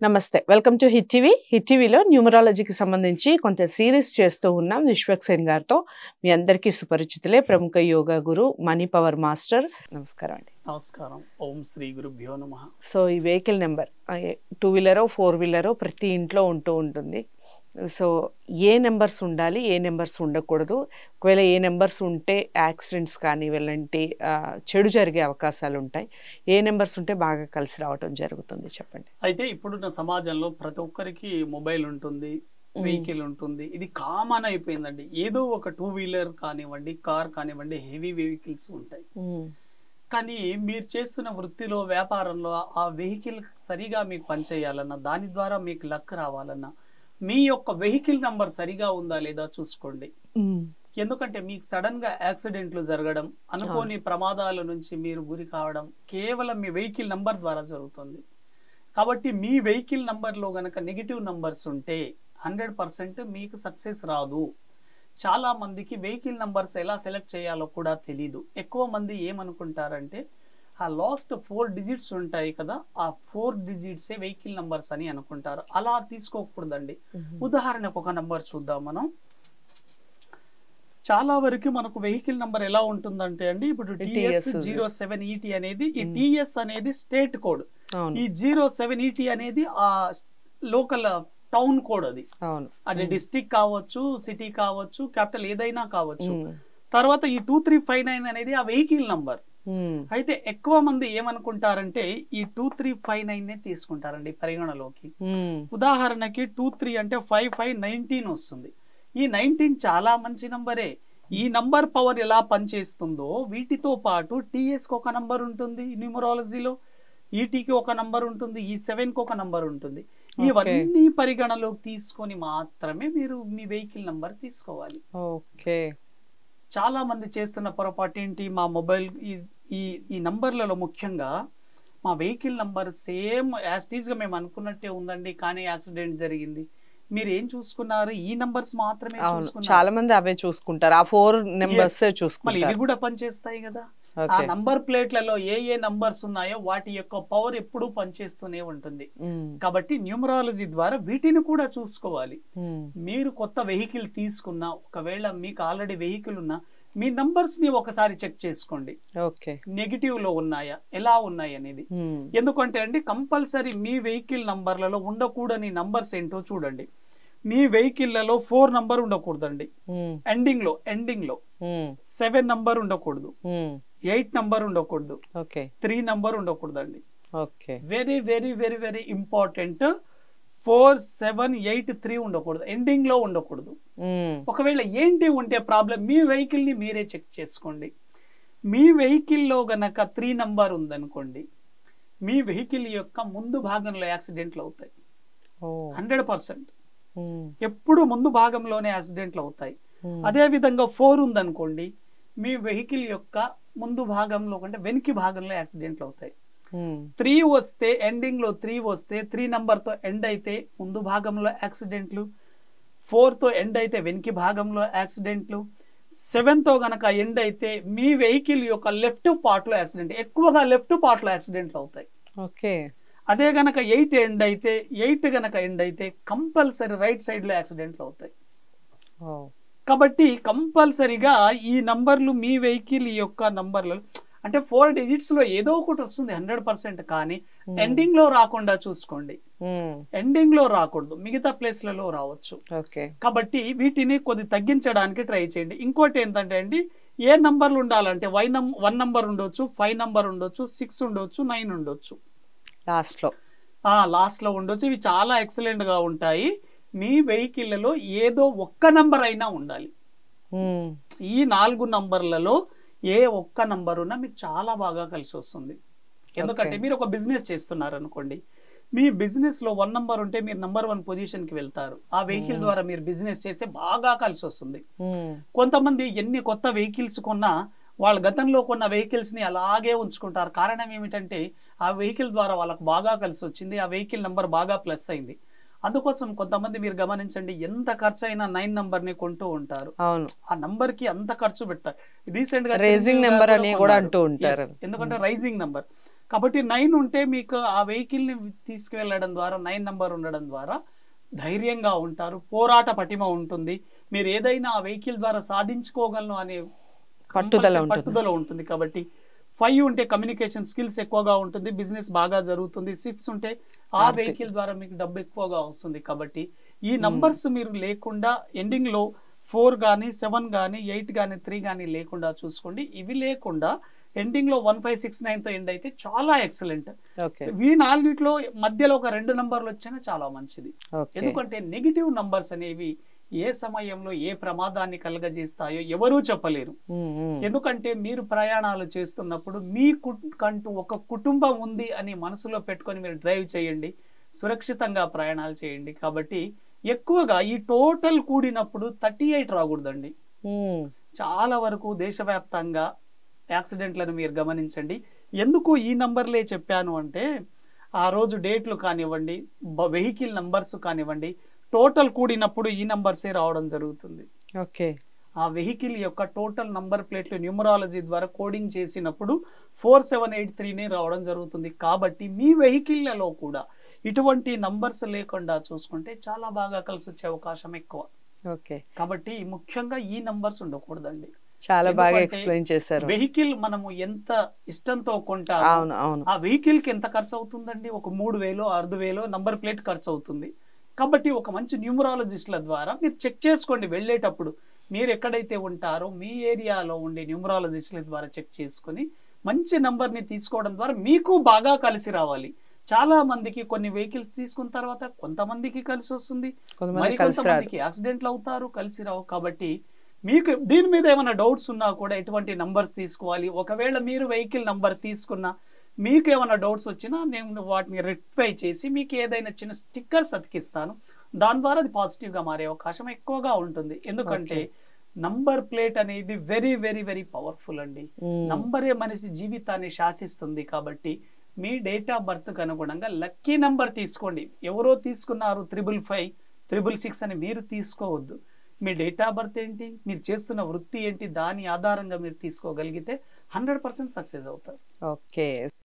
నమస్తే welcome to Hit TV Hit టీవీలో న్యూమరాలజీకి సంబంధించి కొంత సిరీస్ చేస్తూ ఉన్నాం విశ్వక్సేన్ గారితో మీ అందరికీ సుపరిచితులే ప్రముఖ yoga guru money power master నమస్కారం అండి నమస్కారం ఓం శ్రీ గురుభ్యో నమ సో ఈ వెహికల్ నెంబర్ టూ వీలరో ఫోర్ వీలరో ప్రతి ఇంట్లో ఉంటూ ఉంటుంది సో ఏ నెంబర్స్ ఉండాలి ఏ నెంబర్స్ ఉండకూడదు ఒకవేళ ఏ నెంబర్స్ ఉంటే యాక్సిడెంట్స్ కానీ వెళ్ళంటి ఆ, చెడు జరిగే అవకాశాలు ఉంటాయి ఏ నెంబర్స్ ఉంటే బాగా కలిసి రావటం జరుగుతుంది చెప్పండి అయితే ఇప్పుడున్న సమాజంలో ప్రతి ఒక్కరికి మొబైల్ ఉంటుంది వెహికల్ ఉంటుంది ఇది కామన్ అయిపోయిందండి ఏదో ఒక టూ వీలర్ కానివ్వండి కార్ కానివ్వండి హెవీ వెహికల్స్ ఉంటాయి మ్మ్. కానీ మీరు చేస్తున్న వృత్తిలో వ్యాపారంలో ఆ వెహికల్ సరిగా మీకు పనిచేయాలన్నా దాని ద్వారా మీకు లక్ రావాలన్నా మీ యొక్క వెహికల్ నంబర్ సరిగా ఉందా లేదా చూసుకోండి మ్మ్. ఎందుకంటే మీకు సడన్ గా యాక్సిడెంట్లు జరగడం అనుకోని ప్రమాదాల నుంచి మీరు గురి కావడం కేవలం మీ వెహికల్ నంబర్ ద్వారా జరుగుతుంది కాబట్టి మీ వెహికల్ నంబర్లో గనక నెగిటివ్ నంబర్స్ ఉంటే హండ్రెడ్ పర్సెంట్ మీకు సక్సెస్ రాదు చాలా మందికి వెహికల్ నంబర్స్ ఎలా సెలెక్ట్ చేయాలో కూడా తెలీదు ఎక్కువ మంది ఏమనుకుంటారంటే ఆ లాస్ట్ ఫోర్ డిజిట్స్ ఉంటాయి కదా ఆ ఫోర్ డిజిట్సే వెహికల్ నంబర్స్ అని అనుకుంటారు అలా తీసుకోకూడదండి ఉదాహరణకు ఒక నంబర్ చూద్దాం మనం చాలా వరకు మనకు వెహికల్ నంబర్ ఎలా ఉంటుందంటే అండి ఇప్పుడు TS TS zero seven ET అనేది ఈ టిఎస్ అనేది స్టేట్ కోడ్ అవును ఈ జీరో సెవెన్ ఈటీ అనేది ఆ లోకల్ టౌన్ కోడ్ అది అవును అది డిస్టిక్ కావచ్చు సిటీ కావచ్చు క్యాపిటల్ ఏదైనా కావచ్చు మ్మ్. తర్వాత ఈ టూ త్రీ ఫైవ్ నైన్ అనేది ఆ వెహికల్ నంబర్ మ్మ్. అయితే ఎక్కువ మంది ఏమనుకుంటారంటే ఈ టూ త్రీ ఫైవ్ నైన్ నే తీసుకుంటారండి పరిగణలోకి మ్మ్. ఉదాహరణకి టూ త్రీ అంటే ఫైవ్ ఫైవ్ నైన్టీన్ వస్తుంది ఈ నైన్టీన్ చాలా మంచి నంబరే ఈ నంబర్ పవర్ ఎలా పనిచేస్తుందో వీటితో పాటు టీఎస్ కి ఒక నంబర్ ఉంటుంది న్యూమరాలజీలో ఈటీకి ఒక నంబర్ ఉంటుంది ఈ సెవెన్ కి ఒక నంబర్ ఉంటుంది ఇవన్నీ పరిగణలోకి తీసుకొని మాత్రమే మీరు మీ వెహికల్ నంబర్ తీసుకోవాలి ఓకే చాలా మంది చేస్తున్న పొరపాటు ఏంటి మా మొబైల్ ఈ ఈ ఈ నంబర్లలో ముఖ్యంగా మా వెహికల్ నంబర్ సేమ్ యాస్టీస్ గా మేము అనుకున్నట్టే ఉందండి కానీ యాక్సిడెంట్ జరిగింది మీరు ఏం చూసుకున్నారు ఈ నంబర్స్ మాత్రమే అవును చూసుకున్నారు చాలా మంది అవే చూసుకుంటారు ఆ ఫోర్ నెంబర్స్ మళ్ళీ ఇవి చూసుకుంటారు కూడా పనిచేస్తాయి కదా ఆ ఓకే నంబర్ ప్లేట్లలో ఏ ఏ నంబర్స్ ఉన్నాయో వాటి యొక్క పవర్ ఎప్పుడూ పనిచేస్తూనే ఉంటుంది మ్మ్. కాబట్టి న్యూమరాలజీ ద్వారా వీటిని కూడా చూసుకోవాలి మ్మ్. మీరు కొత్త వెహికల్ తీసుకున్నా ఒకవేళ మీకు ఆల్రెడీ వెహికల్ ఉన్నా మీ నంబర్స్ ని ఒకసారి చెక్ చేసుకోండి ఓకే నెగిటివ్ లో ఉన్నాయా ఎలా ఉన్నాయి అనేది మ్మ్. ఎందుకంటే అండి కంపల్సరీ మీ వెహికల్ నంబర్లలో ఉండకూడని నంబర్స్ ఏంటో చూడండి మీ వెహికల్లలో ఫోర్ నంబర్ ఉండకూడదండి మ్మ్. ఎండింగ్ లో ఎండింగ్ లో మ్మ్. సెవెన్ నంబర్ ఉండకూడదు మ్మ్. ఎయిట్ నంబర్ ఉండకూడదు ఓకే త్రీ నంబర్ ఉండకూడదండి okay very very very very important four seven eight three ఉండకూడదు ఎండింగ్ లో ఉండకూడదు మ్మ్. ఒకవేళ ఏంటి ఉంటే ప్రాబ్లం మీ వెహికల్ ని మీరే చెక్ చేసుకోండి మీ వెహికల్లో గనక త్రీ నంబర్ ఉందనుకోండి మీ వెహికల్ యొక్క ముందు భాగంలో యాక్సిడెంట్లు అవుతాయి ఓ హండ్రెడ్ పర్సెంట్ మ్మ్. ఎప్పుడు ముందు భాగంలోనే యాక్సిడెంట్లు అవుతాయి మ్మ్. అదే విధంగా ఫోర్ ఉందనుకోండి మీ వెహికల్ యొక్క ముందు భాగంలో కంటే వెనక్కి భాగంలో యాక్సిడెంట్లు అవుతాయి మ్మ్. త్రీ వస్తే ఎండింగ్ లో త్రీ వస్తే త్రీ నంబర్ తో ఎండ్ అయితే ముందు భాగంలో యాక్సిడెంట్లు ఫోర్ తో ఎండ్ అయితే వెనక్కి భాగంలో యాక్సిడెంట్లు సెవెన్ తో గనక ఎండ్ అయితే మీ వెహికల్ యొక్క లెఫ్ట్ పార్ట్ లో యాక్సిడెంట్ ఎక్కువగా లెఫ్ట్ పార్ట్ లో యాక్సిడెంట్లు అవుతాయి ఓకే అదే గనక ఎయిట్ ఎండ్ అయితే ఎయిట్ గనక ఎండ్ అయితే కంపల్సరీ రైట్ సైడ్ లో యాక్సిడెంట్లు అవుతాయి ఓ కాబట్టి కంపల్సరీగా ఈ నంబర్లు మీ వెహికల్ యొక్క నంబర్లు అంటే ఫోర్ డిజిట్స్ లో ఏదో ఒకటి వస్తుంది హండ్రెడ్ పర్సెంట్ కానీ ఎండింగ్ లో రాకుండా చూసుకోండి మ్మ్. ఎండింగ్ లో రాకూడదు మిగతా ప్లేస్లలో రావచ్చు ఓకే కాబట్టి వీటిని కొద్ది తగ్గించడానికి ట్రై చేయండి ఇంకోటి ఏంటంటే అండి ఏ నంబర్లు ఉండాలంటే వై నం వన్ నంబర్ ఉండొచ్చు ఫైవ్ నంబర్ ఉండొచ్చు సిక్స్ ఉండొచ్చు నైన్ ఉండొచ్చు లాస్ట్ లో ఆ లాస్ట్ లో ఉండొచ్చు ఇవి చాలా ఎక్సలెంట్ గా ఉంటాయి మీ వెహికల్లలో ఏదో ఒక్క నంబర్ అయినా ఉండాలి మ్మ్. ఈ నాలుగు నంబర్లలో ఏ ఒక్క నంబర్ ఉన్నా మీకు చాలా బాగా కలిసి వస్తుంది ఎందుకంటే Okay. మీరు ఒక బిజినెస్ చేస్తున్నారు అనుకోండి మీ బిజినెస్ లో వన్ నంబర్ ఉంటే మీరు నంబర్ వన్ పొజిషన్ కి వెళ్తారు ఆ వెహికల్ Hmm. ద్వారా మీరు బిజినెస్ చేస్తే బాగా కలిసి వస్తుంది మ్మ్. కొంతమంది ఎన్ని కొత్త వెహికల్స్ కొన్నా వాళ్ళ గతంలో కొన్న వెహికల్స్ ని అలాగే ఉంచుకుంటారు కారణం ఏమిటంటే ఆ వెహికల్ ద్వారా వాళ్ళకు బాగా కలిసి వచ్చింది ఆ వెహికల్ నంబర్ బాగా ప్లస్ అయింది అందుకోసం కొంతమంది మీరు గమనించండి ఎంత ఖర్చు అయినా నైన్ నంబర్ ని కొంటూ ఉంటారు అవును ఆ నంబర్ కి అంత ఖర్చు పెడతారు రీసెంట్ గా రేజింగ్ చిరంజీవి నెంబర్ గారు అని కూడా కూడా కొన్నారు. అంటూ ఉంటారు Yes, ఎందుకంటే రైజింగ్ నంబర్ కాబట్టి నైన్ ఉంటే మీకు ఆ వెహికల్ ని తీసుకువెళ్ళడం ద్వారా నైన్ నంబర్ ఉండడం ద్వారా ధైర్యంగా ఉంటారు పోరాట పటిమ ఉంటుంది మీరు ఏదైనా ఆ వెహికల్ ద్వారా సాధించుకోగలను అనే పట్టుదల compulsion- ఉంటుంది. పట్టుదల ఉంటుంది కాబట్టి ఫైవ్ ఉంటే కమ్యూనికేషన్ స్కిల్స్ ఎక్కువగా ఉంటుంది బిజినెస్ బాగా జరుగుతుంది సిక్స్ ఉంటే ఆ ఆర్థిక- వెహికల్ ద్వారా మీకు డబ్బు ఎక్కువగా వస్తుంది కాబట్టి ఈ నంబర్స్ మీరు లేకుండా ఎండింగ్ లో ఫోర్ కానీ సెవెన్ కానీ ఎయిట్ కానీ త్రీ కానీ లేకుండా చూసుకోండి ఇవి లేకుండా ఎండింగ్ లో వన్ ఫైవ్ సిక్స్ నైన్ తో ఎండ్ అయితే చాలా ఎక్సలెంట్ ఓకే ఈ నాలుగిట్లో మధ్యలో ఒక రెండు నంబర్లు వచ్చినా చాలా మంచిది ఓకే ఎందుకంటే నెగిటివ్ నంబర్స్ అనేవి ఏ సమయంలో ఏ ప్రమాదాన్ని కలగజేస్తాయో ఎవరూ చెప్పలేరు ఉమ్, ఉమ్. ఎందుకంటే మీరు ప్రయాణాలు చేస్తున్నప్పుడు మీ కు- కంటూ ఒక కుటుంబం ఉంది అని మనసులో పెట్టుకొని మీరు డ్రైవ్ చేయండి సురక్షితంగా ప్రయాణాలు చేయండి కాబట్టి ఎక్కువగా ఈ టోటల్ కూడినప్పుడు థర్టీ ఎయిట్ రాకూడదండి ఉమ్, చాలా వరకు దేశవ్యాప్తంగా యాక్సిడెంట్లను మీరు గమనించండి ఎందుకు ఈ నంబర్లే చెప్పాను అంటే ఆ రోజు డేట్లు కానివ్వండి వెహికల్ నంబర్స్ కానివ్వండి టోటల్ కూడినప్పుడు ఈ నంబర్సే రావడం జరుగుతుంది ఓకే ఆ వెహికల్ యొక్క టోటల్ నంబర్ ప్లేట్లు న్యూమరాలజీ ద్వారా కోడింగ్ చేసినప్పుడు ఫోర్ సెవెన్ ఎయిట్ త్రీనే రావడం జరుగుతుంది కాబట్టి మీ వెహికల్లలో కూడా ఇటువంటి నంబర్స్ లేకుండా చూసుకుంటే చాలా బాగా కలిసి వచ్చే అవకాశం ఎక్కువ ఓకే కాబట్టి ముఖ్యంగా ఈ నంబర్స్ ఉండకూడదండి చాలా బాగా ఎందుకంటే ఎక్స్ప్లెయిన్ చేశారు వెహికల్ మనము ఎంత ఇష్టంతో కొంటామో అవును అవును ఆ వెహికల్ కి ఎంత ఖర్చు అవుతుందండి ఒక మూడు వేలు ఆరు వేలు నంబర్ ప్లేట్ ఖర్చు అవుతుంది కాబట్టి ఒక మంచి న్యూమరాలజిస్ట్ల ద్వారా మీరు చెక్ చేసుకోండి వెళ్ళేటప్పుడు మీరు ఎక్కడైతే ఉంటారో మీ ఏరియాలో ఉండే న్యూమరాలజిస్ట్ల ద్వారా చెక్ చేసుకొని మంచి నంబర్ ని తీసుకోవడం ద్వారా మీకు బాగా కలిసి రావాలి చాలా మందికి కొన్ని వెహికల్స్ తీసుకున్న తర్వాత కొంతమందికి కలిసి వస్తుంది కొంతమంది మరి కలిసి రాదు కొంతమందికి యాక్సిడెంట్లు అవుతారు కలిసి రావు కాబట్టి మీకు దీని మీద ఏమైనా డౌట్స్ ఉన్నా కూడా ఎటువంటి నంబర్స్ తీసుకోవాలి ఒకవేళ మీరు వెహికల్ నంబర్ తీసుకున్నా మీకు ఏమైనా డౌట్స్ వచ్చినా నేను వాటిని రెక్టిఫై చేసి మీకు ఏదైనా చిన్న స్టిక్కర్స్ అతికిస్తాను దాని ద్వారా అది పాజిటివ్ గా మారే అవకాశం ఎక్కువగా ఉంటుంది ఎందుకంటే నంబర్ ప్లేట్ అనేది వెరీ వెరీ వెరీ పవర్ఫుల్ అండి ఉమ్, నంబరే మనిషి జీవితాన్ని శాసిస్తుంది కాబట్టి మీ డేట్ ఆఫ్ బర్త్ అనుగుణంగా లక్కీ నంబర్ తీసుకోండి ఎవరో తీసుకున్నారు త్రిబుల్ ఫైవ్ త్రిబుల్ సిక్స్ అని మీరు తీసుకోవద్దు మీ డేట్ ఆఫ్ బర్త్ ఏంటి మీరు చేస్తున్న వృత్తి ఏంటి దాని ఆధారంగా మీరు తీసుకోగలిగితే హండ్రెడ్ పర్సెంట్ సక్సెస్ అవుతారు ఓకే